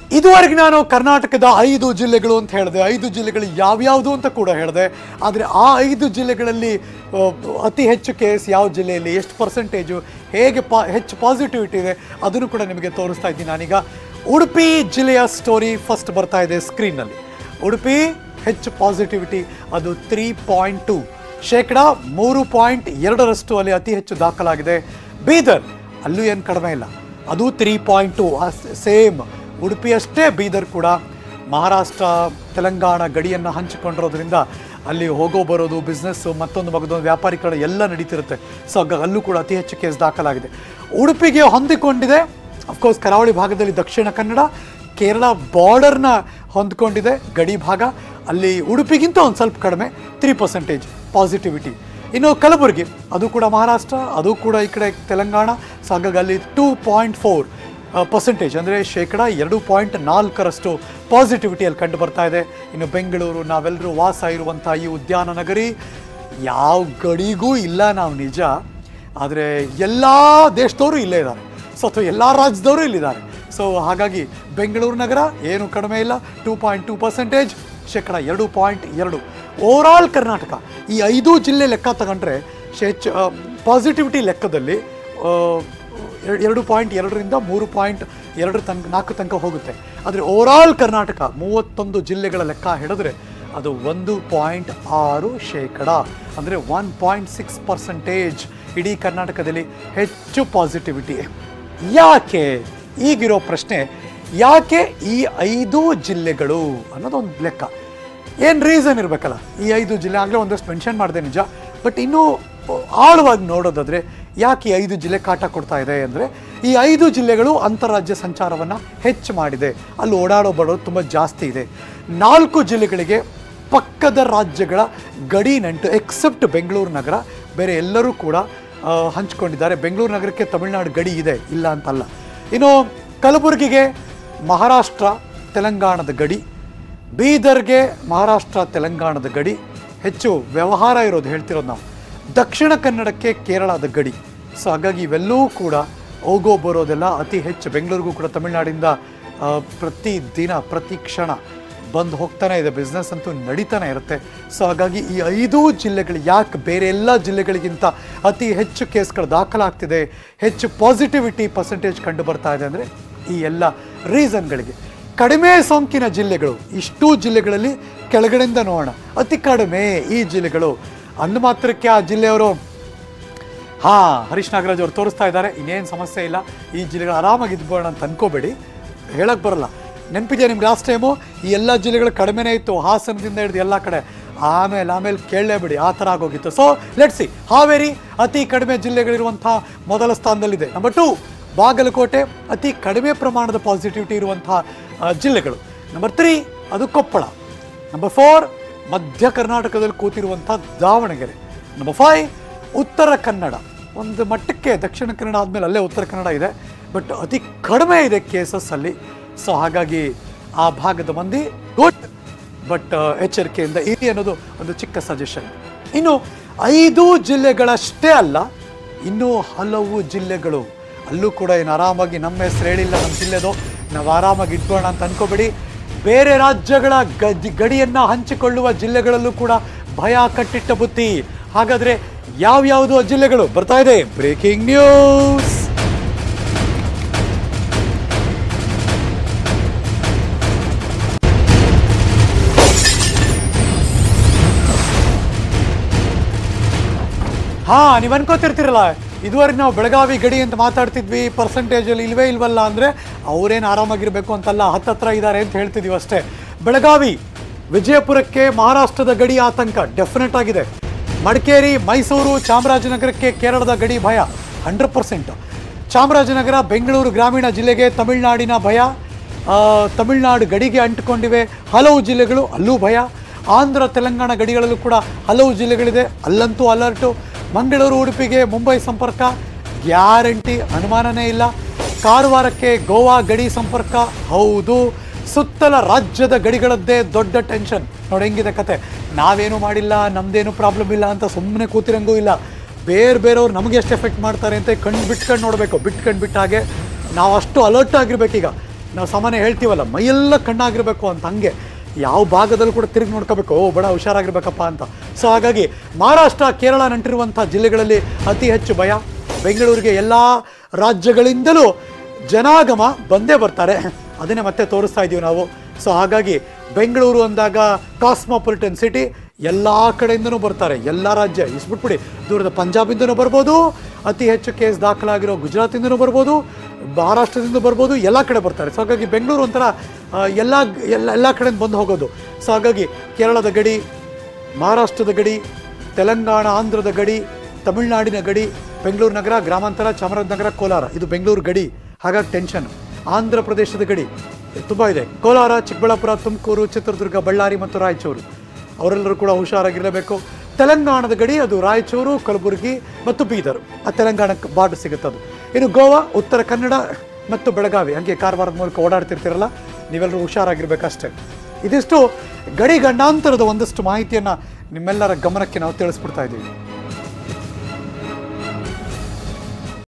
ಇದುವರೆಗೆ ನಾನು ಕರ್ನಾಟಕದ ಐದು ಜಿಲ್ಲೆಗಳು ಅಂತ ಹೇಳಿದೆ ಐದು ಜಿಲ್ಲೆಗಳು ಯಾವ್ಯಾವುದು ಅಂತ ಕೂಡ ಹೇಳಿದೆ ಆದರೆ ಆ ಐದು ಜಿಲ್ಲೆಗಳಲ್ಲಿ ಆ, ಅತಿ ಹೆಚ್ಚು ಕೇಸ್ ಯಾವ ಜಿಲ್ಲೆಯಲ್ಲಿ ಎಷ್ಟು ಪರ್ಸೆಂಟೇಜು ಹೇಗೆ ಪಾ ಹೆಚ್ಚು ಪಾಸಿಟಿವಿಟಿ ಇದೆ ಅದನ್ನು ಕೂಡ ನಿಮಗೆ ತೋರಿಸ್ತಾ ಇದ್ದೀನಿ ನಾನೀಗ ಉಡುಪಿ ಜಿಲ್ಲೆಯ ಸ್ಟೋರಿ ಫಸ್ಟ್ ಬರ್ತಾ ಇದೆ ಸ್ಕ್ರೀನ್ನಲ್ಲಿ ಉಡುಪಿ ಹೆಚ್ಚು ಪಾಸಿಟಿವಿಟಿ ಅದು ತ್ರೀ ಪಾಯಿಂಟ್ ಟು ಶೇಕಡ ಮೂರು ಪಾಯಿಂಟ್ ಎರಡರಷ್ಟು ಅಲ್ಲಿ ಅತಿ ಹೆಚ್ಚು ದಾಖಲಾಗಿದೆ ಬೀದರ್ ಅಲ್ಲೂ ಏನು ಕಡಿಮೆ ಇಲ್ಲ ಅದು ತ್ರೀ ಪಾಯಿಂಟ್ ಟು ಸೇಮ್ ಉಡುಪಿಯಷ್ಟೇ ಬೀದರ್ ಕೂಡ ಮಹಾರಾಷ್ಟ್ರ ತೆಲಂಗಾಣ ಗಡಿಯನ್ನು ಹಂಚಿಕೊಂಡಿರೋದ್ರಿಂದ ಅಲ್ಲಿ ಹೋಗೋ ಬರೋದು ಬಿಸ್ನೆಸ್ಸು ಮತ್ತೊಂದು ಮಗದೊಂದು ವ್ಯಾಪಾರೀಕರಣ ಎಲ್ಲ ನಡೀತಿರುತ್ತೆ ಸೊ ಆಗ ಅಲ್ಲೂ ಕೂಡ ಅತಿ ಹೆಚ್ಚು ಕೇಸ್ ದಾಖಲಾಗಿದೆ ಉಡುಪಿಗೆ ಹೊಂದಿಕೊಂಡಿದೆ ಅಫ್ಕೋರ್ಸ್ ಕರಾವಳಿ ಭಾಗದಲ್ಲಿ ದಕ್ಷಿಣ ಕನ್ನಡ ಕೇರಳ ಬಾರ್ಡರ್ನ ಹೊಂದ್ಕೊಂಡಿದೆ ಗಡಿ ಭಾಗ ಅಲ್ಲಿ ಉಡುಪಿಗಿಂತ ಒಂದು ಸ್ವಲ್ಪ ಕಡಿಮೆ ತ್ರೀ ಪರ್ಸೆಂಟೇಜ್ ಪಾಸಿಟಿವಿಟಿ ಇನ್ನು ಕಲಬುರಗಿ ಅದು ಕೂಡ ಮಹಾರಾಷ್ಟ್ರ ಅದು ಕೂಡ ಈ ಕಡೆ ತೆಲಂಗಾಣ ಸೊ ಹಾಗಾಗಿ ಅಲ್ಲಿ ಟೂ ಪಾಯಿಂಟ್ ಫೋರ್ ಪರ್ಸೆಂಟೇಜ್ ಅಂದರೆ ಶೇಕಡ ಎರಡು ಪಾಯಿಂಟ್ ನಾಲ್ಕರಷ್ಟು ಪಾಸಿಟಿವಿಟಿಯಲ್ಲಿ ಕಂಡು ಬರ್ತಾ ಇದೆ ಇನ್ನು ಬೆಂಗಳೂರು ನಾವೆಲ್ಲರೂ ವಾಸ ಇರುವಂಥ ಈ ಉದ್ಯಾನ ನಗರಿ ಯಾವ ಗಡಿಗೂ ಇಲ್ಲ ನಾವು ನಿಜ ಆದರೆ ಎಲ್ಲ ದೇಶದವರು ಇಲ್ಲೇ ಇದ್ದಾರೆ ಸೊ ಅಥವಾ ಎಲ್ಲ ರಾಜ್ಯದವರು ಇಲ್ಲಿದ್ದಾರೆ ಸೊ ಹಾಗಾಗಿ ಬೆಂಗಳೂರು ನಗರ ಏನು ಕಡಿಮೆ ಇಲ್ಲ ಟೂ ಪಾಯಿಂಟ್ ಟೂ ಪರ್ಸೆಂಟೇಜ್ ಶೇಕಡ ಎರಡು ಪಾಯಿಂಟ್ ಎರಡು ಓವರಾಲ್ ಕರ್ನಾಟಕ ಈ ಐದು ಜಿಲ್ಲೆ ಲೆಕ್ಕ ತಗೊಂಡ್ರೆ ಹೆಚ್ಚು ಪಾಸಿಟಿವಿಟಿ ಲೆಕ್ಕದಲ್ಲಿ ಆ, ಎರ- ಎರಡು ಪಾಯಿಂಟ್ ಎರಡರಿಂದ ಮೂರು ಪಾಯಿಂಟ್ ಎರಡರ ತನಕ ನಾಲ್ಕು ತನಕ ಹೋಗುತ್ತೆ ಆದರೆ ಓವರಾಲ್ ಕರ್ನಾಟಕ ಮೂವತ್ತೊಂದು ಜಿಲ್ಲೆಗಳ ಲೆಕ್ಕ ಹಿಡಿದ್ರೆ ಅದು ಒಂದು ಪಾಯಿಂಟ್ ಆರು ಶೇಕಡ ಅಂದರೆ ಒನ್ ಪಾಯಿಂಟ್ ಸಿಕ್ಸ್ ಪರ್ಸೆಂಟೇಜ್ ಇಡೀ ಕರ್ನಾಟಕದಲ್ಲಿ ಹೆಚ್ಚು ಪಾಸಿಟಿವಿಟಿ ಯಾಕೆ ಈಗಿರೋ ಪ್ರಶ್ನೆ ಯಾಕೆ ಈ ಐದು ಜಿಲ್ಲೆಗಳು ಅನ್ನೋದೊಂದು ಲೆಕ್ಕ ಏನು ರೀಸನ್ ಇರಬೇಕಲ್ಲ ಈ ಐದು ಜಿಲ್ಲೆ ಆಗಲೇ ಒಂದಷ್ಟು ಮೆನ್ಷನ್ ಮಾಡಿದೆ ನಿಜ ಬಟ್ ಇನ್ನೂ ಆಳವಾಗಿ ನೋಡೋದಾದರೆ ಯಾಕೆ ಈ ಐದು ಜಿಲ್ಲೆ ಕಾಟ ಕೊಡ್ತಾ ಇದೆ ಅಂದರೆ ಈ ಐದು ಜಿಲ್ಲೆಗಳು ಅಂತಾರಾಜ್ಯ ಸಂಚಾರವನ್ನು ಹೆಚ್ಚು ಮಾಡಿದೆ ಅಲ್ಲಿ ಓಡಾಡೋ ಬಡೋದು ತುಂಬ ಜಾಸ್ತಿ ಇದೆ ನಾಲ್ಕು ಜಿಲ್ಲೆಗಳಿಗೆ ಪಕ್ಕದ ರಾಜ್ಯಗಳ ಗಡಿ ನಂಟು ಎಕ್ಸೆಪ್ಟ್ ಬೆಂಗಳೂರು ನಗರ ಬೇರೆ ಎಲ್ಲರೂ ಕೂಡ ಆ, ಹಂಚ್ಕೊಂಡಿದ್ದಾರೆ ಬೆಂಗಳೂರು ನಗರಕ್ಕೆ ತಮಿಳುನಾಡು ಗಡಿ ಇದೆ ಇಲ್ಲ ಅಂತಲ್ಲ ಇನ್ನು ಕಲಬುರಗಿಗೆ ಮಹಾರಾಷ್ಟ್ರ ತೆಲಂಗಾಣದ ಗಡಿ ಬೀದರ್ಗೆ ಮಹಾರಾಷ್ಟ್ರ ತೆಲಂಗಾಣದ ಗಡಿ ಹೆಚ್ಚು ವ್ಯವಹಾರ ಇರೋದು ಹೇಳ್ತಿರೋದು ನಾವು ದಕ್ಷಿಣ ಕನ್ನಡಕ್ಕೆ ಕೇರಳದ ಗಡಿ ಸೊ ಹಾಗಾಗಿ ಇವೆಲ್ಲವೂ ಕೂಡ ಹೋಗೋ ಬರೋದೆಲ್ಲ ಅತಿ ಹೆಚ್ಚು ಬೆಂಗಳೂರಿಗೂ ಕೂಡ ತಮಿಳುನಾಡಿಂದ ಆ, ಪ್ರತಿ ದಿನ ಪ್ರತಿ ಕ್ಷಣ ಬಂದು ಹೋಗ್ತಾನೆ ಇದೆ ಬಿಸ್ನೆಸ್ ಅಂತೂ ನಡೀತಾನೆ ಇರುತ್ತೆ ಸೊ ಹಾಗಾಗಿ ಈ ಐದು ಜಿಲ್ಲೆಗಳು ಯಾಕೆ ಬೇರೆ ಎಲ್ಲ ಜಿಲ್ಲೆಗಳಿಗಿಂತ ಅತಿ ಹೆಚ್ಚು ಕೇಸ್ಗಳು ದಾಖಲಾಗ್ತಿದೆ ಹೆಚ್ಚು ಪಾಸಿಟಿವಿಟಿ ಪರ್ಸೆಂಟೇಜ್ ಕಂಡು ಬರ್ತಾ ಇದೆ ಅಂದರೆ ಈ ಎಲ್ಲ ರೀಸನ್ಗಳಿಗೆ ಕಡಿಮೆ ಸೋಂಕಿನ ಜಿಲ್ಲೆಗಳು ಇಷ್ಟೂ ಜಿಲ್ಲೆಗಳಲ್ಲಿ ಕೆಳಗಡೆಯಿಂದ ನೋಡೋಣ ಅತಿ ಕಡಿಮೆ ಈ ಜಿಲ್ಲೆಗಳು ಅಂದ ಮಾತ್ರಕ್ಕೆ ಆ ಜಿಲ್ಲೆಯವರು ಹಾ ಹರೀಶ್ ನಾಗರಾಜ್ ಅವರು ತೋರಿಸ್ತಾ ಇದ್ದಾರೆ ಇನ್ನೇನು ಸಮಸ್ಯೆ ಇಲ್ಲ ಈ ಜಿಲ್ಲೆಗಳು ಆರಾಮಾಗಿ ಇದ್ಬೋಣ ಅಂತ ಅನ್ಕೋಬೇಡಿ ಹೇಳಕ್ ಬರಲ್ಲ ನೆನಪಿದೆಯಾ ನಿಮ್ಗೆ ಲಾಸ್ಟ್ ಟೈಮು ಈ ಎಲ್ಲ ಜಿಲ್ಲೆಗಳು ಕಡಿಮೆನೇ ಇತ್ತು ಹಾಸನದಿಂದ ಹಿಡಿದು ಎಲ್ಲ ಕಡೆ ಆಮೇಲೆ ಆಮೇಲೆ ಕೇಳಲೇಬೇಡಿ ಆ ಥರ ಆಗೋಗಿತ್ತು ಸೊ ಲೆಟ್ಸಿ ಹಾವೇರಿ ಅತಿ ಕಡಿಮೆ ಜಿಲ್ಲೆಗಳಿರುವಂಥ ಮೊದಲ ಸ್ಥಾನದಲ್ಲಿದೆ ನಂಬರ್ ಟು ಬಾಗಲಕೋಟೆ ಅತಿ ಕಡಿಮೆ ಪ್ರಮಾಣದ ಪಾಸಿಟಿವಿಟಿ ಇರುವಂಥ ಆ, ಜಿಲ್ಲೆಗಳು ನಂಬರ್ ತ್ರೀ ಅದು ಕೊಪ್ಪಳ ನಂಬರ್ ಫೋರ್ ಮಧ್ಯ ಕರ್ನಾಟಕದಲ್ಲಿ ಕೂತಿರುವಂಥ ದಾವಣಗೆರೆ ನಂಬರ್ ಫೈವ್ ಉತ್ತರ ಕನ್ನಡ ಒಂದು ಮಟ್ಟಕ್ಕೆ ದಕ್ಷಿಣ ಕನ್ನಡ ಆದಮೇಲೆ ಅಲ್ಲೇ ಉತ್ತರ ಕನ್ನಡ ಇದೆ ಬಟ್ ಅತಿ ಕಡಿಮೆ ಇದೆ ಕೇಸಸ್ ಅಲ್ಲಿ ಸೊ ಹಾಗಾಗಿ ಆ ಭಾಗದ ಮಂದಿ ಗುಡ್ ಬಟ್ ಎಚ್ಚರಿಕೆಯಿಂದ ಇರಿ ಅನ್ನೋದು ಒಂದು ಚಿಕ್ಕ ಸಜೆಷನ್ ಇನ್ನು ಐದು ಜಿಲ್ಲೆಗಳಷ್ಟೇ ಅಲ್ಲ ಇನ್ನೂ ಹಲವು ಜಿಲ್ಲೆಗಳು ಅಲ್ಲೂ ಕೂಡ ಏನು ಆರಾಮಾಗಿ ನಮ್ಮ ಹೆಸರು ಹೇಳಿಲ್ಲ ನಮ್ಮ ಜಿಲ್ಲೆದು ನಾವು ಆರಾಮಾಗಿ ಇಟ್ಬೋಣ ಅಂತ ಅನ್ಕೋಬೇಡಿ ಬೇರೆ ರಾಜ್ಯಗಳ ಗಡಿ ಗಡಿಯನ್ನು ಹಂಚಿಕೊಳ್ಳುವ ಜಿಲ್ಲೆಗಳಲ್ಲೂ ಕೂಡ ಭಯ ಕಟ್ಟಿಟ್ಟ ಬುತ್ತಿ ಹಾಗಾದ್ರೆ ಯಾವ್ಯಾವುದು ಆ ಜಿಲ್ಲೆಗಳು ಬರ್ತಾ ಇದೆ ಬ್ರೇಕಿಂಗ್ ನ್ಯೂಸ್ ಹಾ ನೀವು ಅನ್ಕೋತಿರ್ತಿರಲ್ಲ ಇದುವರೆಗೆ ನಾವು ಬೆಳಗಾವಿ ಗಡಿ ಅಂತ ಮಾತಾಡ್ತಿದ್ವಿ ಪರ್ಸೆಂಟೇಜಲ್ಲಿ ಇಲ್ವೇ ಇಲ್ವಲ್ಲ ಅಂದರೆ ಅವರೇನು ಆರಾಮಾಗಿರ್ಬೇಕು ಅಂತಲ್ಲ ಹತ್ತತ್ರ ಇದ್ದಾರೆ ಅಂತ ಹೇಳ್ತಿದೀವಿ ಅಷ್ಟೇ ಬೆಳಗಾವಿ ವಿಜಯಪುರಕ್ಕೆ ಮಹಾರಾಷ್ಟ್ರದ ಗಡಿ ಆತಂಕ ಡೆಫಿನೆಟ್ ಆಗಿದೆ ಮಡಿಕೇರಿ ಮೈಸೂರು ಚಾಮರಾಜನಗರಕ್ಕೆ ಕೇರಳದ ಗಡಿ ಭಯ ಹಂಡ್ರೆಡ್ ಪರ್ಸೆಂಟ್ ಚಾಮರಾಜನಗರ ಬೆಂಗಳೂರು ಗ್ರಾಮೀಣ ಜಿಲ್ಲೆಗೆ ತಮಿಳುನಾಡಿನ ಭಯ ಆ, ತಮಿಳುನಾಡು ಗಡಿಗೆ ಅಂಟಿಕೊಂಡಿವೆ ಹಲವು ಜಿಲ್ಲೆಗಳು ಅಲ್ಲೂ ಭಯ ಆಂಧ್ರ ತೆಲಂಗಾಣ ಗಡಿಗಳಲ್ಲೂ ಕೂಡ ಹಲವು ಜಿಲ್ಲೆಗಳಿದೆ ಅಲ್ಲಂತೂ ಅಲರ್ಟು ಮಂಗಳೂರು ಉಡುಪಿಗೆ ಮುಂಬೈ ಸಂಪರ್ಕ ಗ್ಯಾರಂಟಿ ಅನುಮಾನನೇ ಇಲ್ಲ ಕಾರವಾರಕ್ಕೆ ಗೋವಾ ಗಡಿ ಸಂಪರ್ಕ ಹೌದು ಸುತ್ತಲ ರಾಜ್ಯದ ಗಡಿಗಳದ್ದೇ ದೊಡ್ಡ ಟೆನ್ಷನ್ ನೋಡಿ ಹೆಂಗಿದೆ ಕತೆ ನಾವೇನು ಮಾಡಿಲ್ಲ ನಮ್ದೇನು ಪ್ರಾಬ್ಲಮ್ ಇಲ್ಲ ಅಂತ ಸುಮ್ಮನೆ ಕೂತಿರಂಗೂ ಇಲ್ಲ ಬೇರೆ ಬೇರೆಯವ್ರು ನಮಗೆ ಎಷ್ಟು ಎಫೆಕ್ಟ್ ಮಾಡ್ತಾರೆ ಅಂತ ಕಣ್ಣು ಬಿಟ್ಕೊಂಡು ನೋಡಬೇಕು ಬಿಟ್ಕೊಂಡು ಬಿಟ್ಟ ಹಾಗೆ ನಾವು ಅಷ್ಟು ಅಲರ್ಟ್ ಆಗಿರ್ಬೇಕೀಗ ನಾವು ಸಾಮಾನ್ಯ ಹೇಳ್ತೀವಲ್ಲ ಮೈಯೆಲ್ಲ ಕಣ್ಣಾಗಿರಬೇಕು ಅಂತ ಹಂಗೆ ಯಾವ ಭಾಗದಲ್ಲೂ ಕೂಡ ತಿರುಗಿ ನೋಡ್ಕೋಬೇಕು ಓ ಬಡ ಹುಷಾರಾಗಿರ್ಬೇಕಪ್ಪ ಅಂತ ಸೊ ಹಾಗಾಗಿ ಮಹಾರಾಷ್ಟ್ರ ಕೇರಳ ನಂಟಿರುವಂಥ ಜಿಲ್ಲೆಗಳಲ್ಲಿ ಅತಿ ಹೆಚ್ಚು ಭಯ ಬೆಂಗಳೂರಿಗೆ ಎಲ್ಲ ರಾಜ್ಯಗಳಿಂದಲೂ ಜನಾಗಮ ಬಂದೇ ಬರ್ತಾರೆ ಅದನ್ನೇ ಮತ್ತೆ ತೋರಿಸ್ತಾ ಇದ್ದೀವಿ ನಾವು ಸೊ ಹಾಗಾಗಿ ಬೆಂಗಳೂರು ಅಂದಾಗ ಕಾಸ್ಮೋಪಾಲಿಟನ್ ಸಿಟಿ ಎಲ್ಲ ಕಡೆಯಿಂದನೂ ಬರ್ತಾರೆ ಎಲ್ಲ ರಾಜ್ಯ ಇಸ್ಬಿಟ್ಬಿಡಿ ದೂರದ ಪಂಜಾಬಿಂದನೂ ಬರ್ಬೋದು ಅತಿ ಹೆಚ್ಚು ಕೇಸ್ ದಾಖಲಾಗಿರೋ ಗುಜರಾತಿಂದನೂ ಬರ್ಬೋದು ಮಹಾರಾಷ್ಟ್ರದಿಂದ ಬರ್ಬೋದು ಎಲ್ಲ ಕಡೆ ಬರ್ತಾರೆ ಸೊ ಹಾಗಾಗಿ ಬೆಂಗಳೂರು ಒಂಥರ ಆ, ಎಲ್ಲ ಎಲ್ಲ ಎಲ್ಲ ಕಡೆಯಿಂದ ಬಂದು ಹೋಗೋದು ಸೊ ಹಾಗಾಗಿ ಕೇರಳದ ಗಡಿ ಮಹಾರಾಷ್ಟ್ರದ ಗಡಿ ತೆಲಂಗಾಣ ಆಂಧ್ರದ ಗಡಿ ತಮಿಳುನಾಡಿನ ಗಡಿ ಬೆಂಗಳೂರು ನಗರ ಗ್ರಾಮಾಂತರ ಚಾಮರಾಜನಗರ ಕೋಲಾರ ಇದು ಬೆಂಗಳೂರು ಗಡಿ ಹಾಗಾಗಿ ಟೆನ್ಷನ್ ಆಂಧ್ರ ಪ್ರದೇಶದ ಗಡಿ ತುಂಬ ಇದೆ ಕೋಲಾರ ಚಿಕ್ಕಬಳ್ಳಾಪುರ ತುಮಕೂರು ಚಿತ್ರದುರ್ಗ ಬಳ್ಳಾರಿ ಮತ್ತು ರಾಯಚೂರು ಅವರೆಲ್ಲರೂ ಕೂಡ ಹುಷಾರಾಗಿರಬೇಕು ತೆಲಂಗಾಣದ ಗಡಿ ಅದು ರಾಯಚೂರು ಕಲಬುರಗಿ ಮತ್ತು ಬೀದರ್ ಆ ತೆಲಂಗಾಣಕ್ಕೆ ಬಾರ್ಡರ್ ಸಿಗುತ್ತೆ ಅದು ಇನ್ನು ಗೋವಾ ಉತ್ತರ ಕನ್ನಡ ಮತ್ತು ಬೆಳಗಾವಿ ಹಂಗೆ ಕಾರವಾರದ ಮೂಲಕ ಓಡಾಡ್ತಿರ್ತೀರಲ್ಲ ನೀವೆಲ್ಲರೂ ಹುಷಾರಾಗಿರ್ಬೇಕಷ್ಟೇ ಇದಿಷ್ಟು ಗಡಿ ಗಂಡಾಂತರದ ಒಂದಷ್ಟು ಮಾಹಿತಿಯನ್ನು ನಿಮ್ಮೆಲ್ಲರ ಗಮನಕ್ಕೆ ನಾವು ತಿಳಿಸ್ಬಿಡ್ತಾ ಇದ್ದೀವಿ